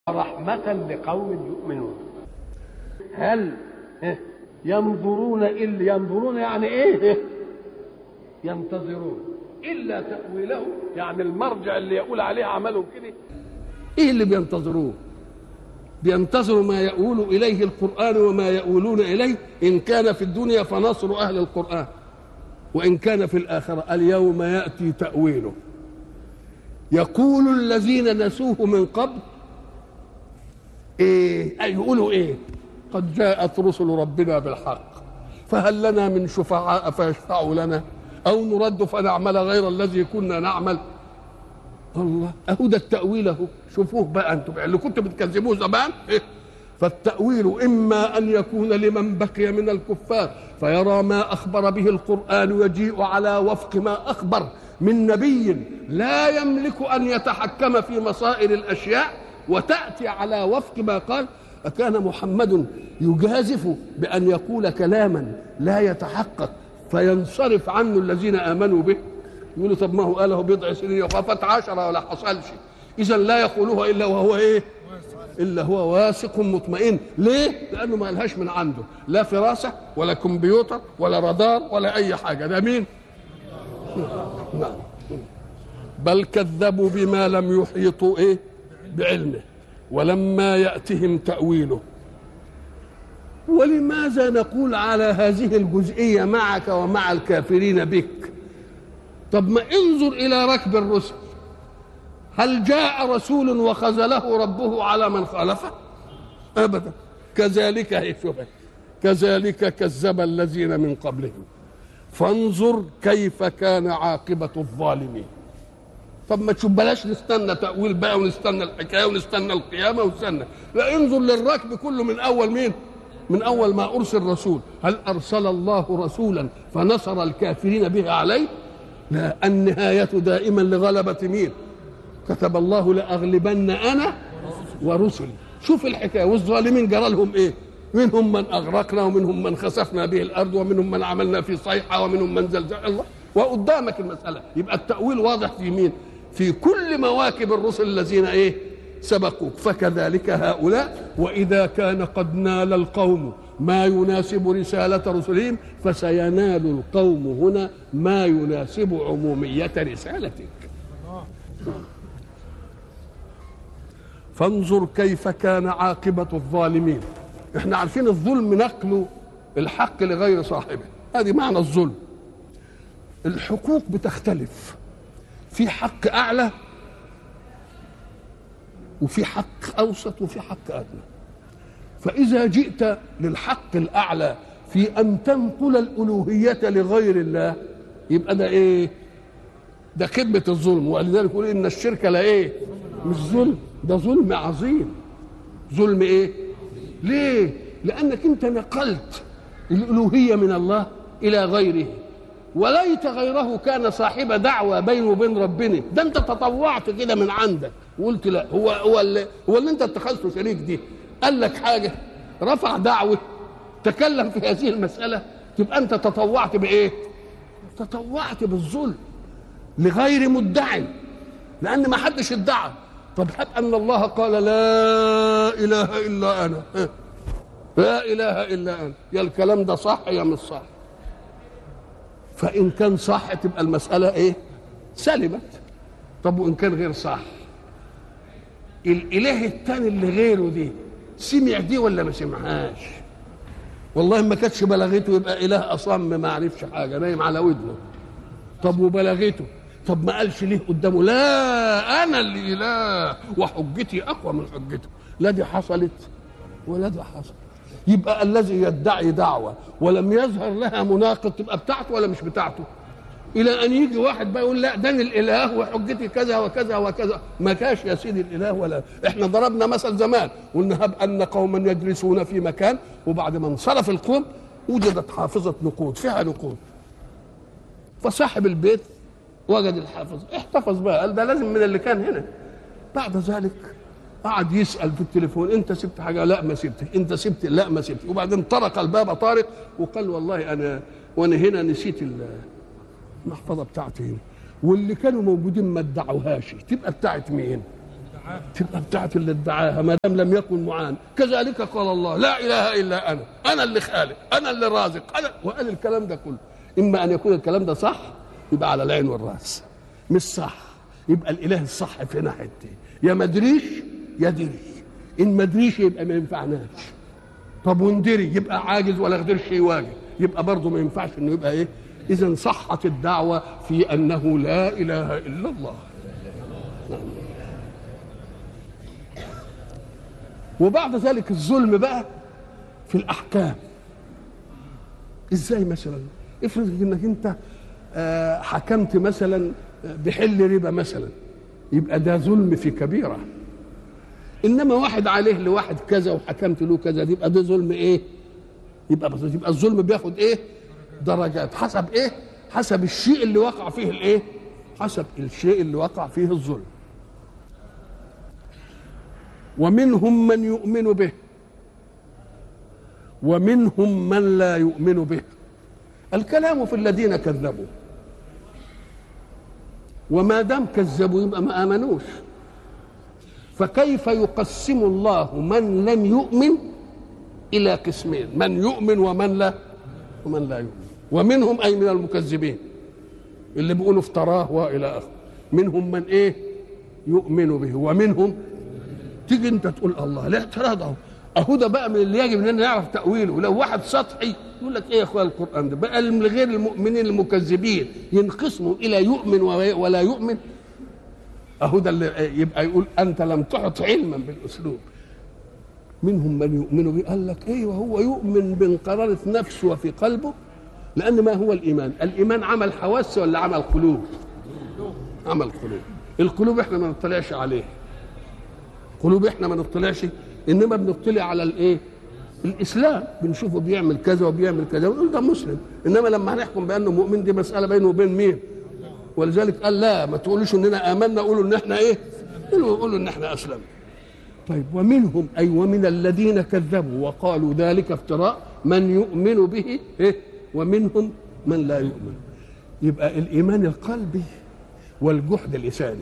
رحمة لقوم يؤمنون هل ينظرون إلا ينظرون يعني إيه ينتظرون إلا تأويله يعني المرجع اللي يقول عليه عملهم كده ايه اللي بينتظروه بينتظروا ما يؤول اليه القران وما يؤولون اليه ان كان في الدنيا فنصر اهل القران وان كان في الاخره اليوم ياتي تاويله يقول الذين نسوه من قبل ايه أي يقولوا ايه قد جاءت رسل ربنا بالحق فهل لنا من شفعاء فيشفعوا لنا او نرد فنعمل غير الذي كنا نعمل الله اهو ده التاويل اهو شوفوه بقى انتم اللي كنتوا بتكذبوه زمان إيه؟ فالتاويل اما ان يكون لمن بقي من الكفار فيرى ما اخبر به القران يجيء على وفق ما اخبر من نبي لا يملك ان يتحكم في مصائر الاشياء وتاتي على وفق ما قال أكان محمد يجازف بأن يقول كلاما لا يتحقق فينصرف عنه الذين آمنوا به يقولوا طب ما هو قاله بضع سنين وقفت عشرة ولا حصلش إذا لا يقولها إلا وهو إيه إلا هو واثق مطمئن ليه؟ لأنه ما قالهاش من عنده لا فراسة ولا كمبيوتر ولا رادار ولا أي حاجة ده مين؟ نعم بل كذبوا بما لم يحيطوا إيه؟ بعلمه ولما يأتهم تأويله ولماذا نقول على هذه الجزئية معك ومع الكافرين بك طب ما انظر إلى ركب الرسل هل جاء رسول وخذله ربه على من خالفه أبدا كذلك هي شوفك كذلك كذب الذين من قبلهم فانظر كيف كان عاقبة الظالمين طب ما تشوف بلاش نستنى تأويل بقى ونستنى الحكاية ونستنى القيامة ونستنى لا انظر للركب كله من أول مين من أول ما أرسل رسول هل أرسل الله رسولا فنصر الكافرين به عليه لا النهاية دائما لغلبة مين كتب الله لأغلبن أنا ورسلي شوف الحكاية والظالمين جرى لهم إيه منهم من أغرقنا ومنهم من خسفنا به الأرض ومنهم من عملنا في صيحة ومنهم من زلزل الله وقدامك المسألة يبقى التأويل واضح في مين في كل مواكب الرسل الذين ايه سبقوك فكذلك هؤلاء واذا كان قد نال القوم ما يناسب رساله رسلهم فسينال القوم هنا ما يناسب عموميه رسالتك فانظر كيف كان عاقبه الظالمين احنا عارفين الظلم نقل الحق لغير صاحبه هذه معنى الظلم الحقوق بتختلف في حق اعلى وفي حق اوسط وفي حق ادنى فاذا جئت للحق الاعلى في ان تنقل الالوهيه لغير الله يبقى ده ايه ده خدمه الظلم ولذلك يقول ان الشرك لا ايه مش ظلم ده ظلم عظيم ظلم ايه ليه لانك انت نقلت الالوهيه من الله الى غيره وليت غيره كان صاحب دعوة بينه وبين ربنا ده انت تطوعت كده من عندك وقلت لا هو هو اللي هو اللي انت اتخذته شريك دي قال لك حاجة رفع دعوة تكلم في هذه المسألة تبقى انت تطوعت بايه تطوعت بالظلم لغير مدعي لان ما حدش ادعى طب حتى ان الله قال لا اله الا انا لا اله الا انا يا الكلام ده صح يا مش صح فإن كان صح تبقى المسألة إيه؟ سلمت طب وإن كان غير صح الإله الثاني اللي غيره دي سمع دي ولا ما سمعهاش؟ والله ما كانتش بلغته يبقى إله أصم ما عرفش حاجة نايم على ودنه طب وبلغته طب ما قالش ليه قدامه لا أنا اللي إله وحجتي أقوى من حجته لا دي حصلت ولا دي حصلت يبقى الذي يدعي دعوة ولم يظهر لها مناقض تبقى بتاعته ولا مش بتاعته إلى أن يجي واحد بقى يقول لا ده الإله وحجتي كذا وكذا وكذا ما كاش يا سيدي الإله ولا إحنا ضربنا مثل زمان قلنا هب أن قوما يجلسون في مكان وبعد ما انصرف القوم وجدت حافظة نقود فيها نقود فصاحب البيت وجد الحافظ احتفظ بقى قال ده لازم من اللي كان هنا بعد ذلك قعد يسال في التليفون انت سبت حاجه لا ما سبت انت سبت لا ما سبت وبعدين طرق الباب طارق وقال والله انا وانا هنا نسيت المحفظه بتاعتي هنا واللي كانوا موجودين ما ادعوهاش تبقى بتاعت مين تبقى بتاعت اللي ادعاها ما دام لم يكن معان كذلك قال الله لا اله الا انا انا اللي خالق انا اللي رازق انا وقال الكلام ده كله اما ان يكون الكلام ده صح يبقى على العين والراس مش صح يبقى الاله الصح في ناحيه يا ما ادريش يا دري ان ما ادريش يبقى ما ينفعناش طب وندري يبقى عاجز ولا قدرش يواجه يبقى برضه ما ينفعش انه يبقى ايه اذا صحت الدعوه في انه لا اله الا الله وبعد ذلك الظلم بقى في الاحكام ازاي مثلا افرض انك انت آه، حكمت مثلا بحل ربا مثلا يبقى ده ظلم في كبيره انما واحد عليه لواحد كذا وحكمت له كذا يبقى ده ظلم ايه يبقى بس يبقى الظلم بياخد ايه درجات حسب ايه حسب الشيء اللي وقع فيه الايه حسب الشيء اللي وقع فيه الظلم ومنهم من يؤمن به ومنهم من لا يؤمن به الكلام في الذين كذبوا وما دام كذبوا يبقى ما امنوش فكيف يقسم الله من لم يؤمن الى قسمين من يؤمن ومن لا ومن لا يؤمن ومنهم اي من المكذبين اللي بيقولوا افتراه والى اخره منهم من ايه يؤمن به ومنهم تيجي انت تقول الله لا اعتراض اهو اهو ده بقى من اللي يجب اننا نعرف تاويله لو واحد سطحي يقول لك ايه يا اخويا القران ده بقى غير المؤمنين المكذبين ينقسموا الى يؤمن ولا يؤمن اهو ده اللي يبقى يقول انت لم تحط علما بالاسلوب منهم من يؤمن به قال لك ايوه هو يؤمن بانقرارة نفسه وفي قلبه لان ما هو الايمان الايمان عمل حواس ولا عمل قلوب عمل قلوب القلوب احنا ما نطلعش عليه قلوب احنا ما نطلعش انما بنطلع على الايه الاسلام بنشوفه بيعمل كذا وبيعمل كذا ونقول ده مسلم انما لما هنحكم بانه مؤمن دي مساله بينه وبين مين ولذلك قال لا ما تقولوش اننا امنا قولوا ان احنا ايه قولوا, قولوا ان احنا اسلمنا طيب ومنهم اي ومن الذين كذبوا وقالوا ذلك افتراء من يؤمن به إيه؟ ومنهم من لا يؤمن يبقى الايمان القلبي والجحد اللساني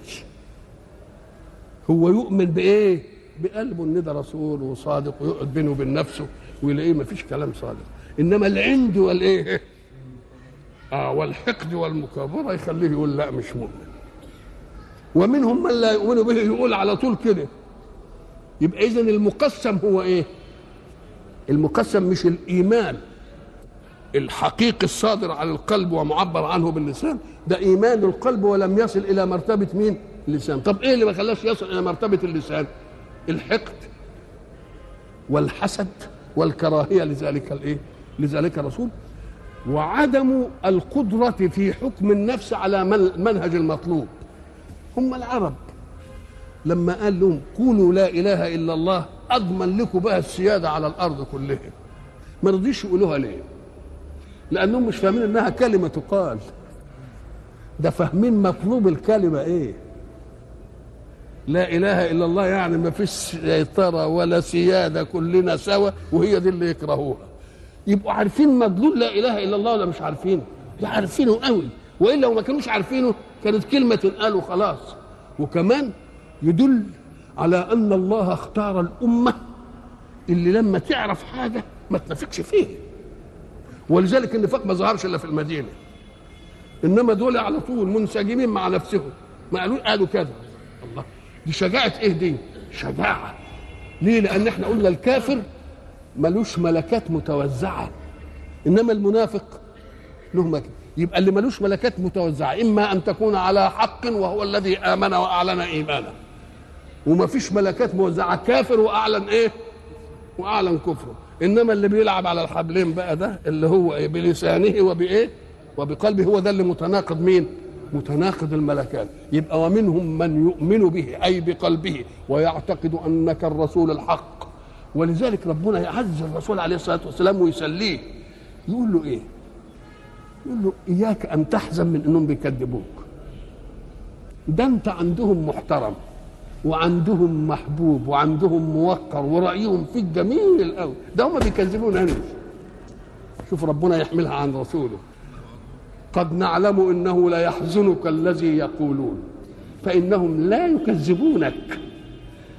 هو يؤمن بايه بقلبه ان ده رسول وصادق ويقعد بينه وبين نفسه ويلاقيه ما فيش كلام صادق انما العند والايه اه والحقد والمكابره يخليه يقول لا مش مؤمن ومنهم من لا يؤمن به يقول على طول كده يبقى اذا المقسم هو ايه المقسم مش الايمان الحقيقي الصادر على القلب ومعبر عنه باللسان ده ايمان القلب ولم يصل الى مرتبه مين اللسان طب ايه اللي ما خلاش يصل الى مرتبه اللسان الحقد والحسد والكراهيه لذلك الايه لذلك الرسول وعدم القدرة في حكم النفس على منهج المطلوب هم العرب لما قال لهم قولوا لا إله إلا الله أضمن لكم بها السيادة على الأرض كلها ما رضيش يقولوها ليه لأنهم مش فاهمين إنها كلمة تقال ده فاهمين مطلوب الكلمة إيه لا إله إلا الله يعني ما فيش سيطرة ولا سيادة كلنا سوا وهي دي اللي يكرهوها يبقوا عارفين مدلول لا اله الا الله ولا مش عارفينه ده عارفينه قوي والا لو ما كانوش عارفينه كانت كلمه تنقال وخلاص وكمان يدل على ان الله اختار الامه اللي لما تعرف حاجه ما تنافقش فيه ولذلك النفاق ما ظهرش الا في المدينه انما دول على طول منسجمين مع نفسهم ما قالوا قالوا كذا الله دي شجاعه ايه دي شجاعه ليه لان احنا قلنا الكافر ملوش ملكات متوزعه انما المنافق له ملكات يبقى اللي ملوش ملكات متوزعه اما ان تكون على حق وهو الذي امن واعلن ايمانه وما فيش ملكات موزعه كافر واعلن ايه واعلن كفره انما اللي بيلعب على الحبلين بقى ده اللي هو إيه بلسانه وبايه وبقلبه هو ده اللي متناقض مين متناقض الملكات يبقى ومنهم من يؤمن به اي بقلبه ويعتقد انك الرسول الحق ولذلك ربنا يعز الرسول عليه الصلاه والسلام ويسليه يقول له ايه؟ يقول له اياك ان تحزن من انهم بيكذبوك ده انت عندهم محترم وعندهم محبوب وعندهم موقر ورايهم فيك جميل قوي ده هم بيكذبون انا شوف ربنا يحملها عن رسوله قد نعلم انه لا يحزنك الذي يقولون فانهم لا يكذبونك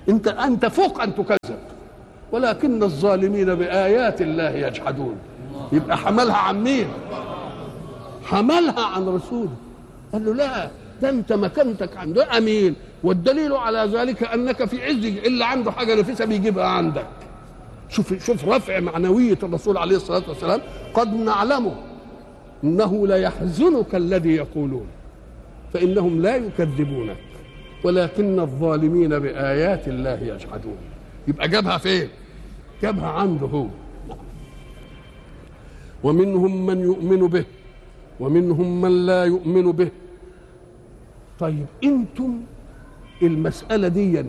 انت انت فوق ان تكذب ولكن الظالمين بايات الله يجحدون يبقى حملها عن مين حملها عن رسوله قال له لا ده انت مكانتك عنده امين والدليل على ذلك انك في عز اللي عنده حاجه نفيسه بيجيبها عندك شوف شوف رفع معنويه الرسول عليه الصلاه والسلام قد نعلم انه ليحزنك الذي يقولون فانهم لا يكذبونك ولكن الظالمين بايات الله يجحدون يبقى جابها فين جابها عنده هو ومنهم من يؤمن به ومنهم من لا يؤمن به طيب انتم المساله دي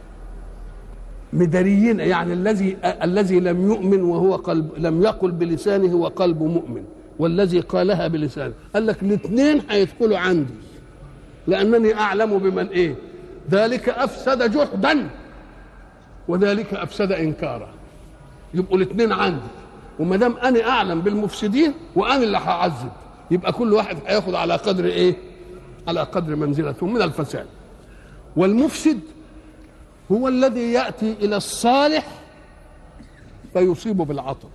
مداريين يعني الذي الذي لم يؤمن وهو قلب لم يقل بلسانه وقلبه مؤمن والذي قالها بلسانه قال لك الاثنين هيدخلوا عندي لانني اعلم بمن ايه ذلك افسد جحدا وذلك افسد انكارا يبقوا الاثنين عندي وما دام انا اعلم بالمفسدين وانا اللي هعذب يبقى كل واحد هياخد على قدر ايه على قدر منزلته من الفساد والمفسد هو الذي ياتي الى الصالح فيصيبه بالعطب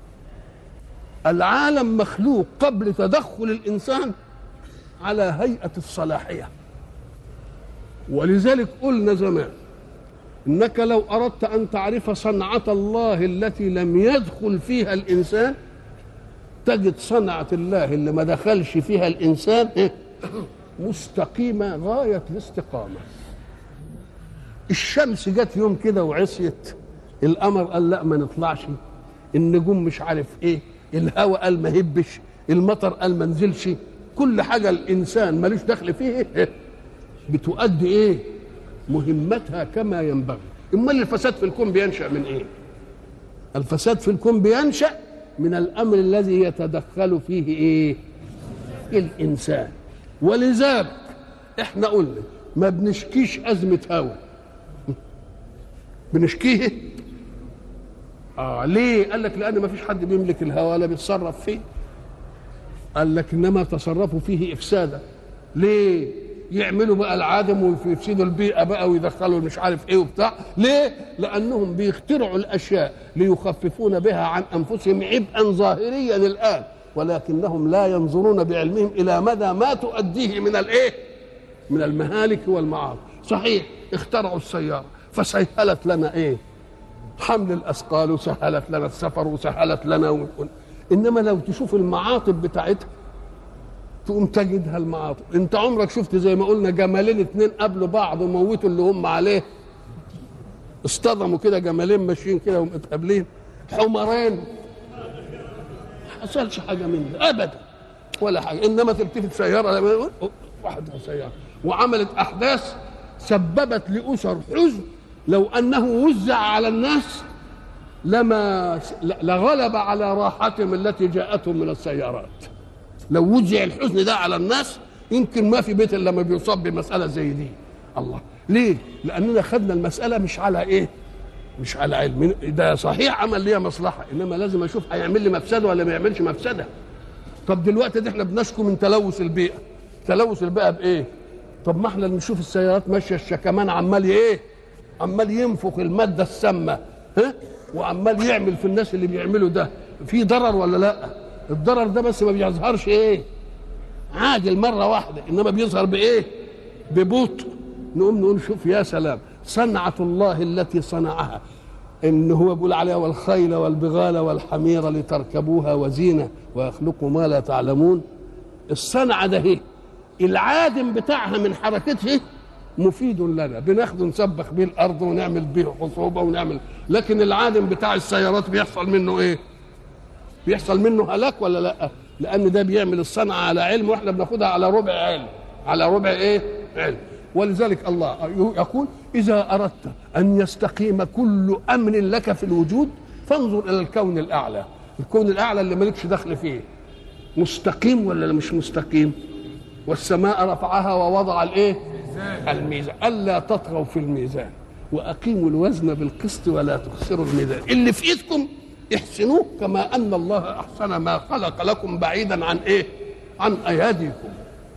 العالم مخلوق قبل تدخل الانسان على هيئه الصلاحيه ولذلك قلنا زمان انك لو اردت ان تعرف صنعه الله التي لم يدخل فيها الانسان تجد صنعه الله اللي ما دخلش فيها الانسان مستقيمه غايه الاستقامه الشمس جت يوم كده وعصيت القمر قال لا ما نطلعش النجوم مش عارف ايه الهواء قال ما هبش المطر قال ما نزلش كل حاجه الانسان ملوش دخل فيه إيه؟ بتؤدي ايه مهمتها كما ينبغي امال الفساد في الكون بينشا من ايه الفساد في الكون بينشا من الامر الذي يتدخل فيه ايه الانسان ولذلك احنا قلنا ما بنشكيش ازمه هوى بنشكيه اه ليه قال لك لان ما فيش حد بيملك الهوى ولا بيتصرف فيه قال لك انما تصرفوا فيه افسادا ليه يعملوا بقى العادم ويفسدوا البيئه بقى ويدخلوا مش عارف ايه وبتاع ليه لانهم بيخترعوا الاشياء ليخففون بها عن انفسهم عبئا ظاهريا الان ولكنهم لا ينظرون بعلمهم الى مدى ما تؤديه من الايه من المهالك والمعاصي صحيح اخترعوا السياره فسهلت لنا ايه حمل الاثقال وسهلت لنا السفر وسهلت لنا و... انما لو تشوف المعاطب بتاعتها تقوم تجدها المعاطب انت عمرك شفت زي ما قلنا جمالين اتنين قبلوا بعض وموتوا اللي هم عليه اصطدموا كده جمالين ماشيين كده ومتقابلين حمرين حصلش حاجه من ده ابدا ولا حاجه انما تلتفت سياره لما واحد سياره وعملت احداث سببت لاسر حزن لو انه وزع على الناس لما لغلب على راحتهم التي جاءتهم من السيارات لو وزع الحزن ده على الناس يمكن ما في بيت الا لما بيصاب بمساله زي دي الله ليه لاننا خدنا المساله مش على ايه مش على علم ده صحيح عمل ليها مصلحه انما لازم اشوف هيعمل لي مفسده ولا ما يعملش مفسده طب دلوقتي ده احنا بنشكو من تلوث البيئه تلوث البيئه بايه طب ما احنا نشوف السيارات ماشيه الشكمان عمال ايه عمال ينفخ الماده السامه ها وعمال يعمل في الناس اللي بيعملوا ده في ضرر ولا لا الضرر ده بس ما بيظهرش ايه عاجل مره واحده انما بيظهر بايه ببطء نقوم نقول شوف يا سلام صنعة الله التي صنعها إن هو بيقول عليها والخيل والبغال والحمير لتركبوها وزينة ويخلق ما لا تعلمون الصنعة ده هي العادم بتاعها من حركته مفيد لنا بناخده نسبخ بيه الارض ونعمل بيه خصوبه ونعمل لكن العادم بتاع السيارات بيحصل منه ايه بيحصل منه هلاك ولا لا لان ده بيعمل الصنعه على علم واحنا بناخدها على ربع علم على ربع ايه علم ولذلك الله يقول اذا اردت ان يستقيم كل امر لك في الوجود فانظر الى الكون الاعلى الكون الاعلى اللي مالكش دخل فيه مستقيم ولا مش مستقيم والسماء رفعها ووضع الايه الميزان الا تطغوا في الميزان واقيموا الوزن بالقسط ولا تخسروا الميزان اللي في ايدكم احسنوه كما ان الله احسن ما خلق لكم بعيدا عن ايه عن اياديكم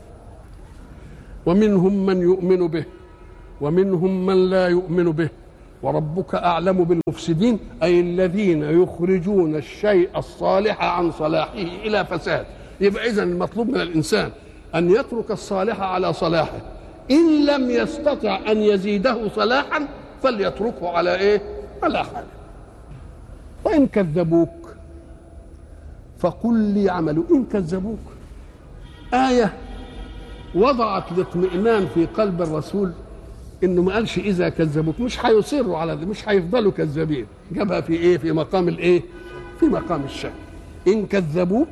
ومنهم من يؤمن به ومنهم من لا يؤمن به وربك اعلم بالمفسدين اي الذين يخرجون الشيء الصالح عن صلاحه الى فساد يبقى اذا المطلوب من الانسان ان يترك الصالح على صلاحه ان لم يستطع ان يزيده صلاحا فليتركه على ايه على حاله وان كذبوك فقل لي عملوا ان كذبوك ايه وضعت الاطمئنان في قلب الرسول انه ما قالش اذا كذبوك مش هيصروا على ده مش هيفضلوا كذابين جابها في ايه في مقام الايه في مقام الشك ان كذبوك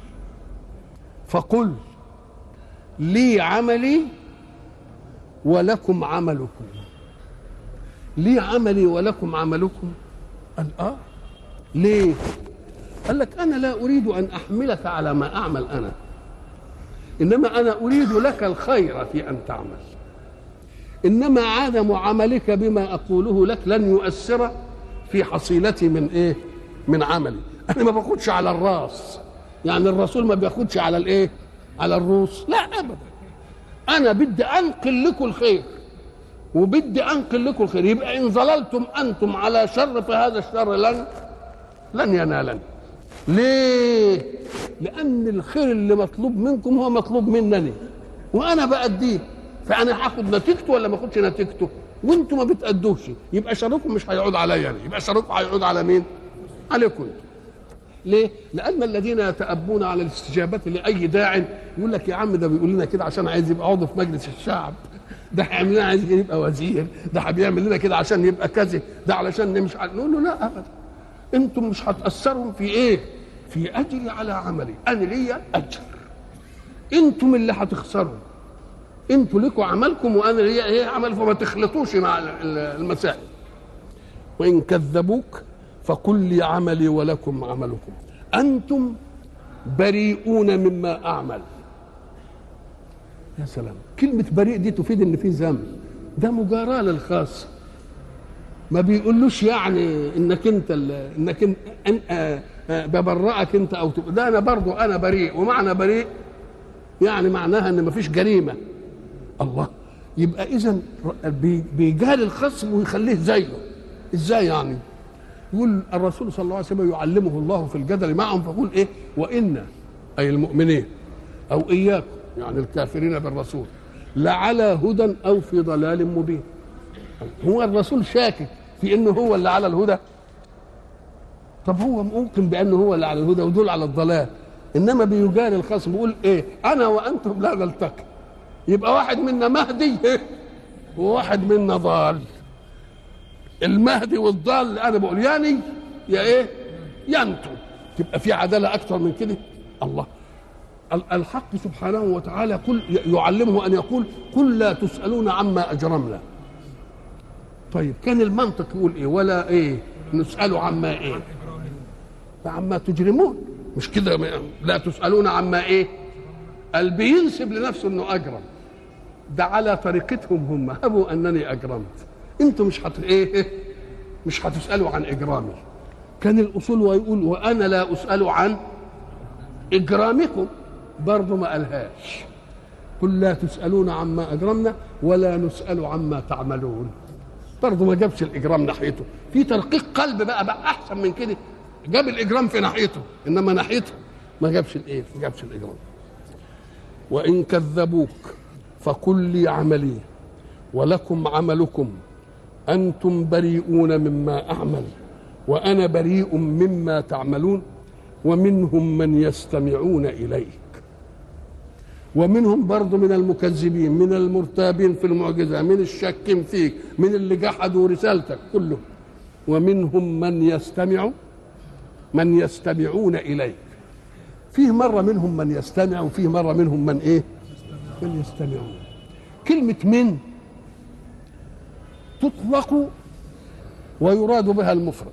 فقل لي عملي ولكم عملكم لي عملي ولكم عملكم قال اه ليه قال لك انا لا اريد ان احملك على ما اعمل انا انما انا اريد لك الخير في ان تعمل انما عدم عملك بما اقوله لك لن يؤثر في حصيلتي من ايه من عملي انا ما باخدش على الراس يعني الرسول ما بياخدش على الايه على الروس لا ابدا انا بدي انقل لكم الخير وبدي انقل لكم الخير يبقى ان ظللتم انتم على شر فهذا الشر لن لن ينالني ليه لان الخير اللي مطلوب منكم هو مطلوب منني وانا باديه فانا هاخد نتيجته ولا ما اخدش نتيجته وانتم ما بتادوش يبقى شركم مش هيعود عليا يعني يبقى شركم هيعود على مين عليكم ليه؟ لأن الذين يتأبون على الاستجابة لأي داع يقول لك يا عم ده بيقول لنا كده عشان عايز يبقى عضو في مجلس الشعب ده هيعمل لنا عايز يبقى وزير ده بيعمل لنا كده عشان يبقى كذا ده علشان نمشي على نقول له لا أبدا أنتم مش هتأثروا في إيه؟ في أجري على عملي أنا ليا أجر أنتم اللي هتخسروا أنتوا لكم عملكم وأنا ليا إيه عمل فما تخلطوش مع المسائل وإن كذبوك فقل لي عملي ولكم عملكم انتم بريئون مما اعمل يا سلام كلمة بريء دي تفيد ان في ذنب ده مجاراة للخاص ما بيقولوش يعني انك انت انك انت أن آه آه ببرئك انت او تبقى ده انا برضو انا بريء ومعنى بريء يعني معناها ان مفيش جريمة الله يبقى اذا بيجهل الخصم ويخليه زيه ازاي يعني يقول الرسول صلى الله عليه وسلم يعلمه الله في الجدل معهم فيقول ايه وان اي المؤمنين او اياكم يعني الكافرين بالرسول لعلى هدى او في ضلال مبين هو الرسول شاكك في انه هو اللي على الهدى طب هو ممكن بانه هو اللي على الهدى ودول على الضلال انما بيجاري الخصم بيقول ايه انا وانتم لا نلتقي يبقى واحد منا مهدي وواحد منا ضال المهدي والضال انا بقول يعني يا ايه يا انتم تبقى في عداله اكثر من كده الله الحق سبحانه وتعالى كل يعلمه ان يقول قل لا تسالون عما اجرمنا طيب كان المنطق يقول ايه ولا ايه نسال عما ايه عما تجرمون مش كده لا تسالون عما ايه قال بينسب لنفسه انه اجرم ده على طريقتهم هم هبوا انني اجرمت انتوا مش هت ايه مش هتسالوا عن اجرامي كان الاصول ويقول وانا لا اسال عن اجرامكم برضه ما قالهاش قل لا تسالون عما اجرمنا ولا نسال عما تعملون برضه ما جابش الاجرام ناحيته في ترقيق قلب بقى بقى احسن من كده جاب الاجرام في ناحيته انما ناحيته ما جابش الايه ما جابش الاجرام وان كذبوك فقل لي عملي ولكم عملكم انتم بريئون مما اعمل وانا بريء مما تعملون ومنهم من يستمعون اليك ومنهم برضه من المكذبين من المرتابين في المعجزه من الشاكين فيك من اللي جحدوا رسالتك كله ومنهم من يستمع من يستمعون اليك فيه مره منهم من يستمع وفيه مره منهم من ايه من يستمعون كلمه من تطلق ويراد بها المفرد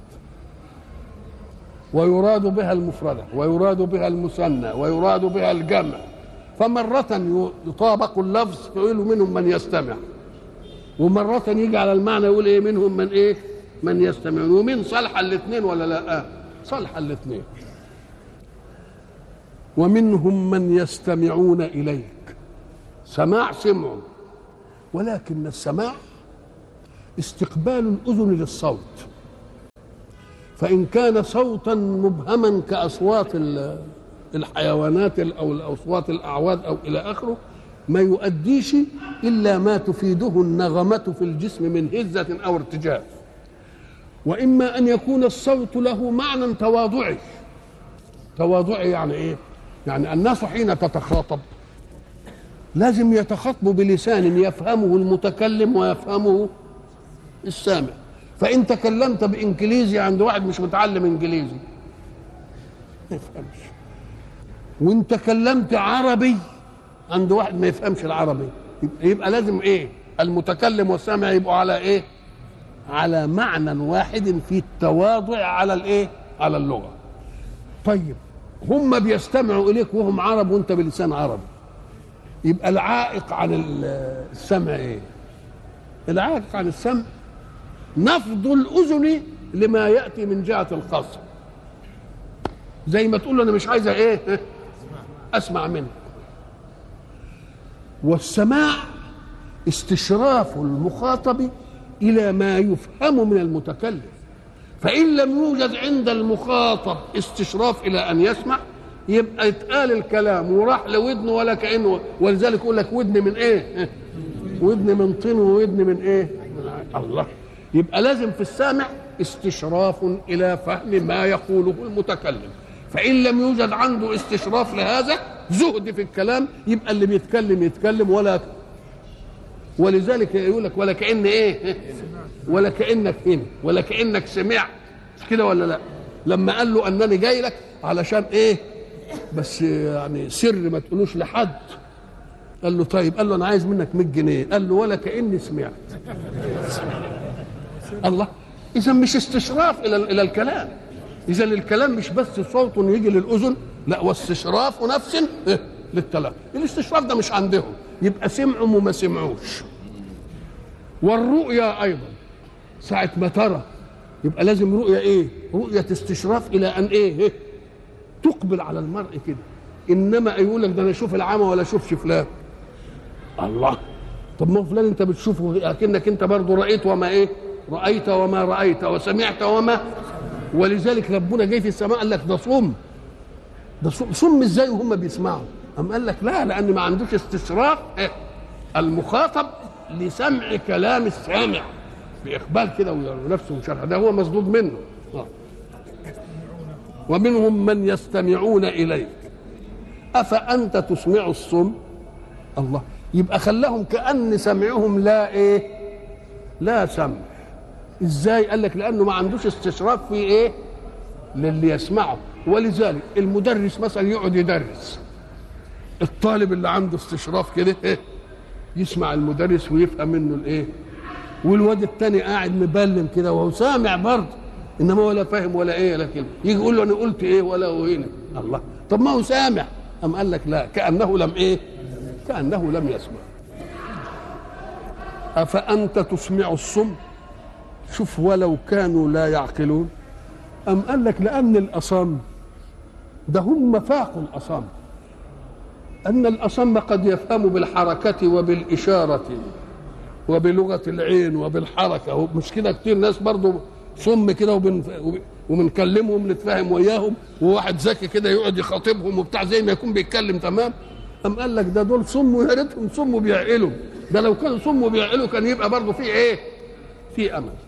ويراد بها المفردة ويراد بها المثنى ويراد بها الجمع فمرة يطابق اللفظ فيقول منهم من يستمع ومرة يجي على المعنى يقول ايه منهم من ايه من يستمعون ومن صالحة الاثنين ولا لا آه. صالحة الاثنين ومنهم من يستمعون إليك سماع سمع ولكن السماع استقبال الاذن للصوت فان كان صوتا مبهما كاصوات ال- الحيوانات او الاصوات الاعواد او الى اخره ما يؤديش الا ما تفيده النغمه في الجسم من هزه او ارتجاف واما ان يكون الصوت له معنى تواضعي تواضعي يعني ايه يعني الناس حين تتخاطب لازم يتخاطبوا بلسان يفهمه المتكلم ويفهمه السامع فان تكلمت بانجليزي عند واحد مش متعلم انجليزي ما يفهمش وان تكلمت عربي عند واحد ما يفهمش العربي يبقى, يبقى لازم ايه المتكلم والسامع يبقوا على ايه على معنى واحد في التواضع على الايه على اللغه طيب هم بيستمعوا اليك وهم عرب وانت بلسان عربي يبقى العائق عن ال- السمع ايه العائق عن السمع نفض الاذن لما ياتي من جهه الخصم زي ما تقول له انا مش عايزه ايه اسمع منك والسماع استشراف المخاطب الى ما يفهم من المتكلم فان لم يوجد عند المخاطب استشراف الى ان يسمع يبقى يتقال الكلام وراح لودنه ولا كانه ولذلك يقول لك ودن من ايه ودن من طين وودن من ايه الله يبقى لازم في السامع استشراف الى فهم ما يقوله المتكلم فان لم يوجد عنده استشراف لهذا زهد في الكلام يبقى اللي بيتكلم يتكلم ولا ولذلك يقول لك ولا كان ايه ولا كانك هنا ولا كانك سمعت مش كده ولا لا لما قال له انني جاي لك علشان ايه بس يعني سر ما تقولوش لحد قال له طيب قال له انا عايز منك 100 جنيه قال له ولا كاني سمعت الله اذا مش استشراف الى الى الكلام اذا الكلام مش بس صوت يجي للاذن لا واستشراف نفس إيه؟ للتلقي الاستشراف ده مش عندهم يبقى سمعوا وما سمعوش والرؤيا ايضا ساعه ما ترى يبقى لازم رؤيا ايه رؤيه استشراف الى ان ايه, إيه؟ تقبل على المرء كده انما يقول لك ده انا اشوف العمى ولا اشوفش فلان الله طب ما هو فلان انت بتشوفه اكنك انت برضه رايت وما ايه رايت وما رايت وسمعت وما ولذلك ربنا جاي في السماء قال لك ده صم ده صم, صم ازاي وهم بيسمعوا أم قال لك لا لان ما عندوش استشراف إيه؟ المخاطب لسمع كلام السامع باقبال كده ونفسه وشرح ده هو مصدود منه آه. ومنهم من يستمعون اليك افانت تسمع الصم الله يبقى خلاهم كان سمعهم لا ايه لا سمع ازاي قال لك لانه ما عندوش استشراف في ايه للي يسمعه ولذلك المدرس مثلا يقعد يدرس الطالب اللي عنده استشراف كده إيه؟ يسمع المدرس ويفهم منه الايه والواد التاني قاعد مبلم كده وهو سامع برضه انما ولا فاهم ولا ايه ولا كلمه يجي يقول له انا قلت ايه ولا هو هنا الله طب ما هو سامع ام قال لك لا كانه لم ايه كانه لم يسمع افانت تسمع الصم شوف ولو كانوا لا يعقلون ام قال لك لان الاصم ده هم فاقوا الاصم ان الاصم قد يفهم بالحركه وبالاشاره وبلغه العين وبالحركه مش كده كتير ناس برضو صم كده وبن وبنكلمهم نتفاهم وياهم وواحد ذكي كده يقعد يخاطبهم وبتاع زي ما يكون بيتكلم تمام أم قال لك ده دول صم ويا ريتهم صم وبيعقلوا ده لو كانوا صم وبيعقلوا كان يبقى برضه في ايه؟ في امل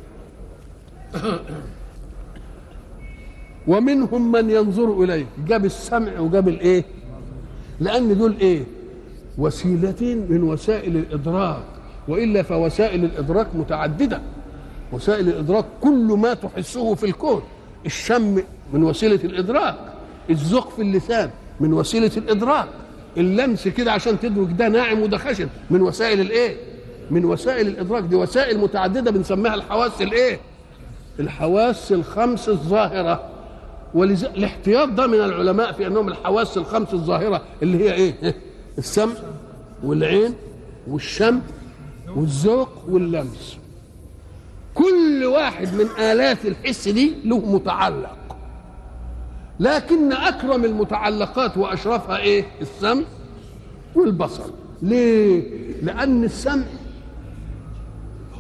ومنهم من ينظر اليك جاب السمع وجاب الايه؟ لان دول ايه؟ وسيلتين من وسائل الادراك والا فوسائل الادراك متعدده وسائل الادراك كل ما تحسه في الكون الشم من وسيله الادراك الذوق في اللسان من وسيله الادراك اللمس كده عشان تدرك ده ناعم وده خشن من وسائل الايه من وسائل الادراك دي وسائل متعدده بنسميها الحواس الايه الحواس الخمس الظاهره ولذا الاحتياط ده من العلماء في انهم الحواس الخمس الظاهره اللي هي ايه السمع والعين والشم والذوق واللمس كل واحد من آلات الحس دي له متعلق لكن أكرم المتعلقات وأشرفها إيه السمع والبصر ليه لأن السمع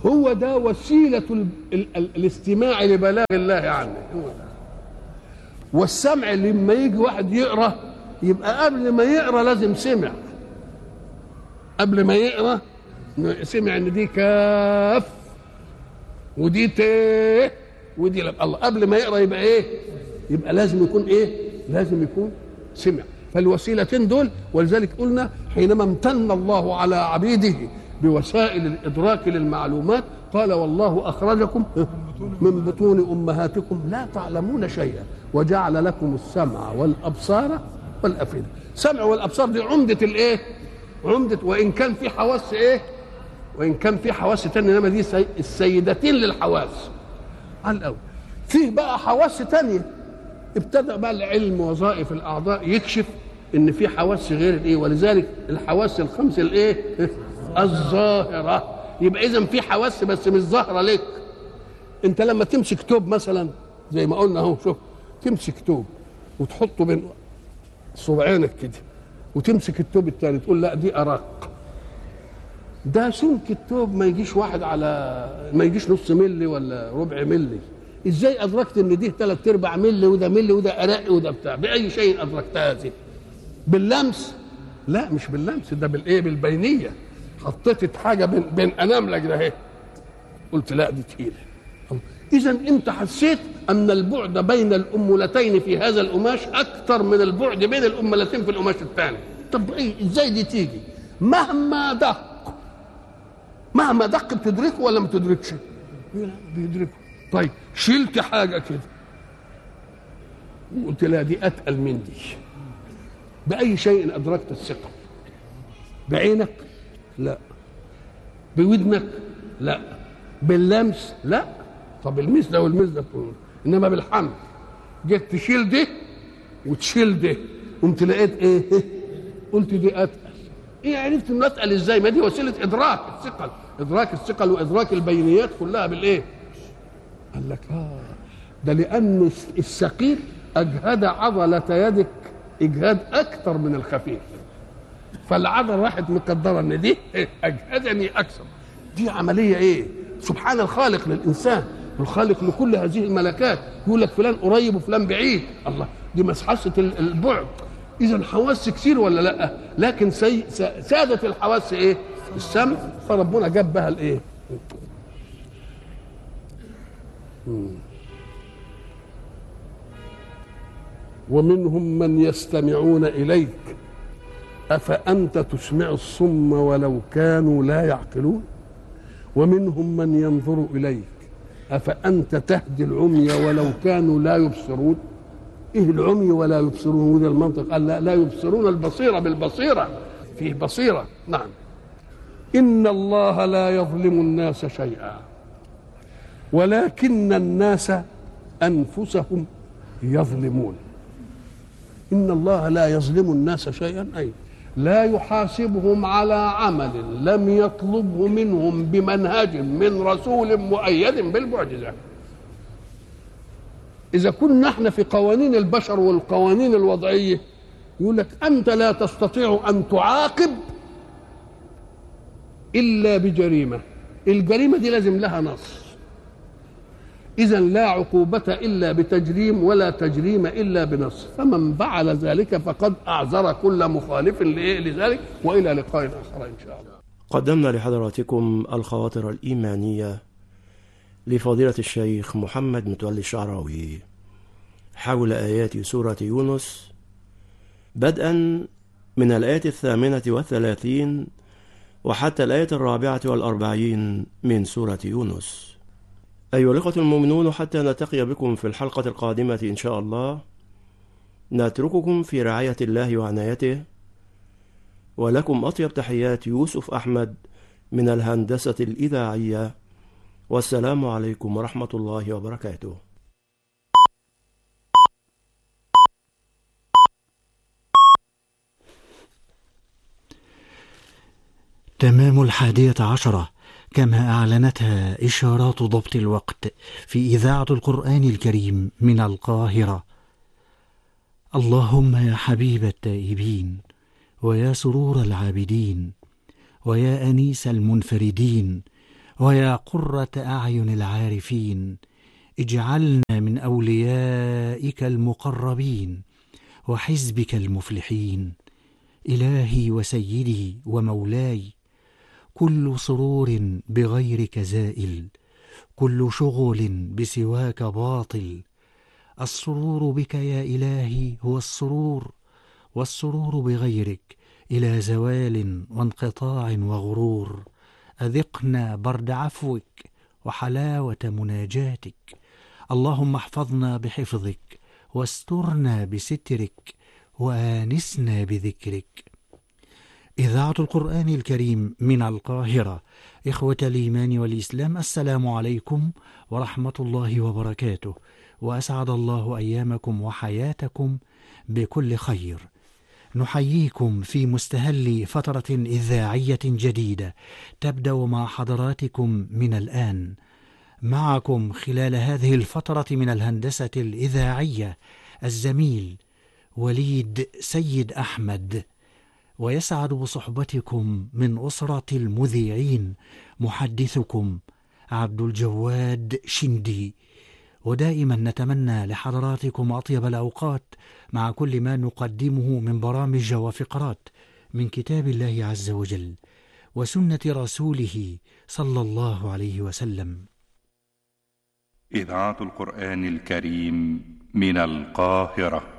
هو ده وسيلة ال ال ال الاستماع لبلاغ الله عنه هو ده. والسمع لما يجي واحد يقرأ يبقى قبل ما يقرأ لازم سمع قبل ما يقرأ سمع ان دي كاف ودي ت ودي لب الله قبل ما يقرأ يبقى ايه يبقى لازم يكون ايه لازم يكون سمع فالوسيلتين دول ولذلك قلنا حينما امتن الله على عبيده بوسائل الادراك للمعلومات قال والله اخرجكم من بطون امهاتكم لا تعلمون شيئا وجعل لكم السمع والابصار والافئده سمع والابصار دي عمده الايه عمده وان كان في حواس ايه وان كان في حواس تانية انما دي سي- السيدتين للحواس على الاول فيه بقى حواس تانية ابتدأ بقى العلم وظائف الأعضاء يكشف إن في حواس غير الإيه ولذلك الحواس الخمس الإيه؟ الظاهرة يبقى إذا في حواس بس مش ظاهرة لك أنت لما تمسك توب مثلا زي ما قلنا أهو شوف تمسك توب وتحطه بين صبعينك كده وتمسك التوب الثاني تقول لا دي أرق ده سمك التوب ما يجيش واحد على ما يجيش نص ملي ولا ربع ملي ازاي ادركت ان دي ثلاث ارباع ملي وده ملي وده ارق وده بتاع باي شيء ادركت هذه باللمس لا مش باللمس ده بالايه بالبينيه حطيت حاجه بين بين اناملك ده اهي قلت لا دي تقيله اذا انت حسيت ان البعد بين الامولتين في هذا القماش اكثر من البعد بين الامولتين في القماش الثاني طب ايه ازاي دي تيجي مهما دق مهما دق بتدركه ولا ما تدركش لا بيدركه طيب شلت حاجه كده وقلت لا دي اتقل من دي باي شيء ادركت الثقه بعينك لا بودنك لا باللمس لا طب المس ده والمس ده انما بالحمل جيت تشيل ده وتشيل ده قمت لقيت ايه قلت دي اتقل ايه عرفت انه اتقل ازاي ما دي وسيله ادراك الثقل ادراك الثقل وادراك البينيات كلها بالايه قال لك اه ده لان الثقيل اجهد عضله يدك اجهاد اكثر من الخفيف فالعضله راحت مقدره ان دي اجهدني اكثر دي عمليه ايه سبحان الخالق للانسان الخالق لكل هذه الملكات يقول لك فلان قريب وفلان بعيد الله دي مسحسه البعد اذا حواس كتير ولا لا لكن سي سادت الحواس ايه السمع فربنا جاب بها الايه ومنهم من يستمعون اليك افانت تسمع الصم ولو كانوا لا يعقلون ومنهم من ينظر اليك افانت تهدي العمي ولو كانوا لا يبصرون ايه العمي ولا يبصرون وده المنطق قال لا لا يبصرون البصيره بالبصيره فيه بصيره نعم ان الله لا يظلم الناس شيئا ولكن الناس انفسهم يظلمون ان الله لا يظلم الناس شيئا اي لا يحاسبهم على عمل لم يطلبه منهم بمنهج من رسول مؤيد بالمعجزه اذا كنا احنا في قوانين البشر والقوانين الوضعيه يقول لك انت لا تستطيع ان تعاقب الا بجريمه الجريمه دي لازم لها نص اذا لا عقوبه الا بتجريم ولا تجريم الا بنص فمن فعل ذلك فقد اعذر كل مخالف لذلك والى لقاء اخر ان شاء الله قدمنا لحضراتكم الخواطر الإيمانية لفضيلة الشيخ محمد متولي الشعراوي حول آيات سورة يونس بدءا من الآية الثامنة والثلاثين وحتى الآية الرابعة والأربعين من سورة يونس أيها الأخوة المؤمنون حتى نلتقي بكم في الحلقة القادمة إن شاء الله نترككم في رعاية الله وعنايته ولكم أطيب تحيات يوسف أحمد من الهندسة الإذاعية والسلام عليكم ورحمة الله وبركاته تمام الحادية عشرة كما أعلنتها إشارات ضبط الوقت في إذاعة القرآن الكريم من القاهرة اللهم يا حبيب التائبين ويا سرور العابدين ويا أنيس المنفردين ويا قرة أعين العارفين اجعلنا من أوليائك المقربين وحزبك المفلحين إلهي وسيدي ومولاي كل سرور بغيرك زائل كل شغل بسواك باطل السرور بك يا إلهي هو السرور والسرور بغيرك إلى زوال وانقطاع وغرور أذقنا برد عفوك وحلاوة مناجاتك اللهم احفظنا بحفظك واسترنا بسترك وآنسنا بذكرك إذاعة القرآن الكريم من القاهرة إخوة الإيمان والإسلام السلام عليكم ورحمة الله وبركاته وأسعد الله أيامكم وحياتكم بكل خير نحييكم في مستهل فترة إذاعية جديدة تبدأ مع حضراتكم من الآن معكم خلال هذه الفترة من الهندسة الإذاعية الزميل وليد سيد أحمد ويسعد بصحبتكم من أسرة المذيعين محدثكم عبد الجواد شندي ودائما نتمنى لحضراتكم أطيب الأوقات مع كل ما نقدمه من برامج وفقرات من كتاب الله عز وجل وسنة رسوله صلى الله عليه وسلم إذاعة القرآن الكريم من القاهرة